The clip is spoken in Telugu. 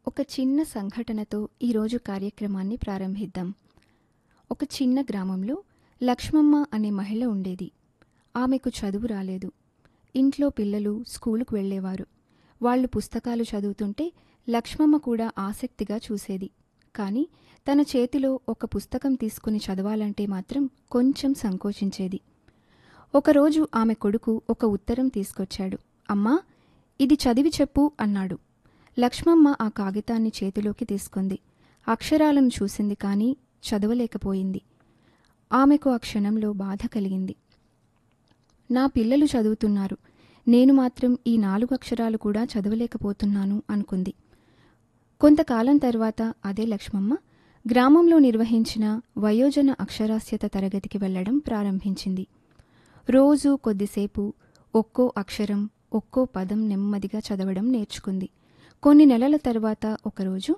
ఒక చిన్న సంఘటనతో ఈరోజు కార్యక్రమాన్ని ప్రారంభిద్దాం ఒక చిన్న గ్రామంలో లక్ష్మమ్మ అనే మహిళ ఉండేది ఆమెకు చదువు రాలేదు ఇంట్లో పిల్లలు స్కూలుకు వెళ్ళేవారు వాళ్ళు పుస్తకాలు చదువుతుంటే లక్ష్మమ్మ కూడా ఆసక్తిగా చూసేది కానీ తన చేతిలో ఒక పుస్తకం తీసుకుని చదవాలంటే మాత్రం కొంచెం సంకోచించేది ఒకరోజు ఆమె కొడుకు ఒక ఉత్తరం తీసుకొచ్చాడు అమ్మా ఇది చదివి చెప్పు అన్నాడు లక్ష్మమ్మ ఆ కాగితాన్ని చేతిలోకి తీసుకుంది అక్షరాలను చూసింది కానీ చదవలేకపోయింది ఆమెకు ఆ క్షణంలో బాధ కలిగింది నా పిల్లలు చదువుతున్నారు నేను మాత్రం ఈ నాలుగు అక్షరాలు కూడా చదవలేకపోతున్నాను అనుకుంది కొంతకాలం తర్వాత అదే లక్ష్మమ్మ గ్రామంలో నిర్వహించిన వయోజన అక్షరాస్యత తరగతికి వెళ్లడం ప్రారంభించింది రోజూ కొద్దిసేపు ఒక్కో అక్షరం ఒక్కో పదం నెమ్మదిగా చదవడం నేర్చుకుంది కొన్ని నెలల తర్వాత ఒకరోజు